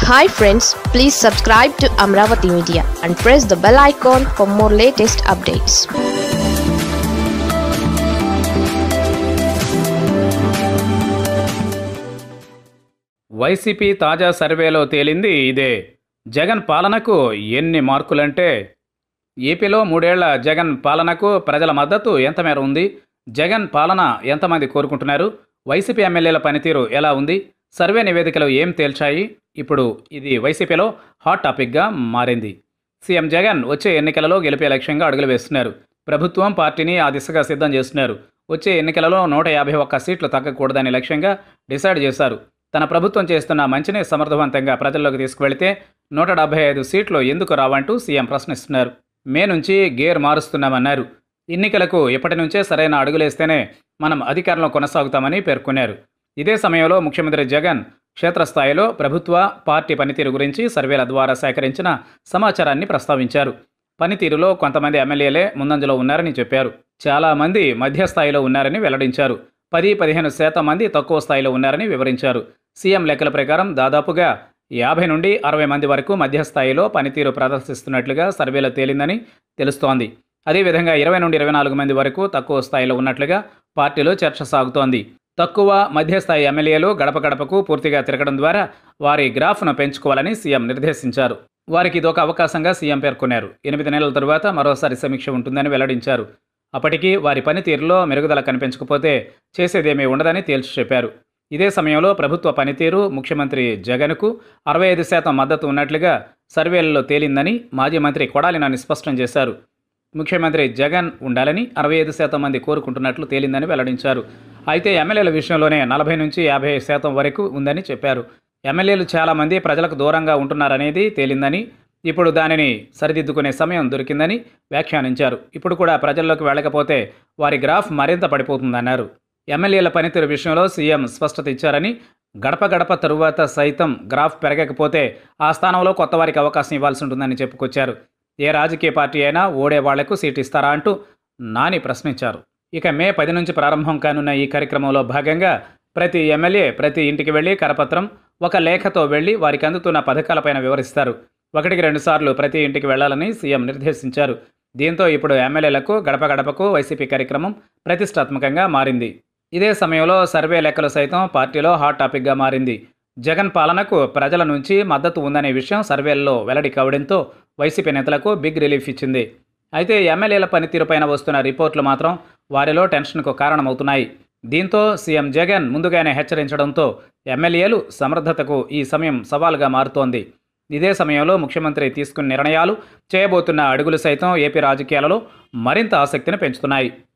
hi friends please subscribe to Amaravati media and press the bell icon for more latest updates YCP తాజా సర్వేలో తేలింది ఇదే జగన్ పాలనకు ఎన్ని మార్కులంటే ఏపీలో మూడేళ్ల జగన్ పాలనకు ప్రజల మద్దతు ఎంత మేర ఉంది జగన్ పాలన ఎంతమంది కోరుకుంటున్నారు వైసీపీ ఎమ్మెల్యేల పనితీరు ఎలా ఉంది సర్వే నివేదికలు ఏం తేల్చాయి ఇప్పుడు ఇది వైసీపీలో హాట్ టాపిక్గా మారింది సీఎం జగన్ వచ్చే ఎన్నికలలో గెలిపే లక్ష్యంగా అడుగులు వేస్తున్నారు ప్రభుత్వం పార్టీని ఆ దిశగా సిద్ధం చేస్తున్నారు వచ్చే ఎన్నికలలో నూట యాభై ఒక్క సీట్లు తగ్గకూడదని లక్ష్యంగా డిసైడ్ చేశారు తన ప్రభుత్వం చేస్తున్న మంచిని సమర్థవంతంగా ప్రజల్లోకి తీసుకువెళితే నూట డెబ్బై ఐదు సీట్లు ఎందుకు రావంటూ సీఎం ప్రశ్నిస్తున్నారు మే నుంచి గేర్ మారుస్తున్నామన్నారు ఎన్నికలకు ఇప్పటి నుంచే సరైన అడుగులేస్తేనే మనం అధికారంలో కొనసాగుతామని పేర్కొన్నారు ఇదే సమయంలో ముఖ్యమంత్రి జగన్ క్షేత్రస్థాయిలో ప్రభుత్వ పార్టీ పనితీరు గురించి సర్వేల ద్వారా సేకరించిన సమాచారాన్ని ప్రస్తావించారు పనితీరులో కొంతమంది ఎమ్మెల్యేలే ముందంజలో ఉన్నారని చెప్పారు చాలా మంది మధ్యస్థాయిలో ఉన్నారని వెల్లడించారు పది పదిహేను శాతం మంది తక్కువ స్థాయిలో ఉన్నారని వివరించారు సీఎం లెక్కల ప్రకారం దాదాపుగా యాభై నుండి అరవై మంది వరకు మధ్యస్థాయిలో పనితీరు ప్రదర్శిస్తున్నట్లుగా సర్వేలో తేలిందని తెలుస్తోంది అదేవిధంగా ఇరవై నుండి ఇరవై నాలుగు మంది వరకు తక్కువ స్థాయిలో ఉన్నట్లుగా పార్టీలో చర్చ సాగుతోంది తక్కువ మధ్యస్థాయి ఎమ్మెల్యేలు గడప గడపకు పూర్తిగా తిరగడం ద్వారా వారి గ్రాఫ్ను పెంచుకోవాలని సీఎం నిర్దేశించారు వారికి ఇదొక అవకాశంగా సీఎం పేర్కొన్నారు ఎనిమిది నెలల తరువాత మరోసారి సమీక్ష ఉంటుందని వెల్లడించారు అప్పటికి వారి పనితీరులో మెరుగుదల కనిపించకపోతే చేసేదేమీ ఉండదని తేల్చి చెప్పారు ఇదే సమయంలో ప్రభుత్వ పనితీరు ముఖ్యమంత్రి జగన్కు అరవై ఐదు శాతం మద్దతు ఉన్నట్లుగా సర్వేలలో తేలిందని మాజీ మంత్రి కొడాలి నాని స్పష్టం చేశారు ముఖ్యమంత్రి జగన్ ఉండాలని అరవై ఐదు శాతం మంది కోరుకుంటున్నట్లు తేలిందని వెల్లడించారు అయితే ఎమ్మెల్యేల విషయంలోనే నలభై నుంచి యాభై శాతం వరకు ఉందని చెప్పారు ఎమ్మెల్యేలు చాలామంది ప్రజలకు దూరంగా ఉంటున్నారనేది తేలిందని ఇప్పుడు దానిని సరిదిద్దుకునే సమయం దొరికిందని వ్యాఖ్యానించారు ఇప్పుడు కూడా ప్రజల్లోకి వెళ్ళకపోతే వారి గ్రాఫ్ మరింత పడిపోతుందన్నారు ఎమ్మెల్యేల పనితీరు విషయంలో సీఎం స్పష్టత ఇచ్చారని గడప గడప తరువాత సైతం గ్రాఫ్ పెరగకపోతే ఆ స్థానంలో కొత్త వారికి అవకాశం ఇవ్వాల్సి ఉంటుందని చెప్పుకొచ్చారు ఏ రాజకీయ పార్టీ అయినా ఓడే వాళ్లకు సీటు ఇస్తారా అంటూ నాని ప్రశ్నించారు ఇక మే పది నుంచి ప్రారంభం కానున్న ఈ కార్యక్రమంలో భాగంగా ప్రతి ఎమ్మెల్యే ప్రతి ఇంటికి వెళ్లి కరపత్రం ఒక లేఖతో వెళ్లి వారికి అందుతున్న పథకాలపైన వివరిస్తారు ఒకటికి రెండు సార్లు ప్రతి ఇంటికి వెళ్లాలని సీఎం నిర్దేశించారు దీంతో ఇప్పుడు ఎమ్మెల్యేలకు గడప గడపకు వైసీపీ కార్యక్రమం ప్రతిష్టాత్మకంగా మారింది ఇదే సమయంలో సర్వే లెక్కలు సైతం పార్టీలో హాట్ టాపిక్గా మారింది జగన్ పాలనకు ప్రజల నుంచి మద్దతు ఉందనే విషయం సర్వేల్లో వెల్లడి కావడంతో వైసీపీ నేతలకు బిగ్ రిలీఫ్ ఇచ్చింది అయితే ఎమ్మెల్యేల పనితీరుపైన వస్తున్న రిపోర్టులు మాత్రం వారిలో టెన్షన్కు కారణమవుతున్నాయి దీంతో సీఎం జగన్ ముందుగానే హెచ్చరించడంతో ఎమ్మెల్యేలు సమర్థతకు ఈ సమయం సవాలుగా మారుతోంది ఇదే సమయంలో ముఖ్యమంత్రి తీసుకున్న నిర్ణయాలు చేయబోతున్న అడుగులు సైతం ఏపీ రాజకీయాలలో మరింత ఆసక్తిని పెంచుతున్నాయి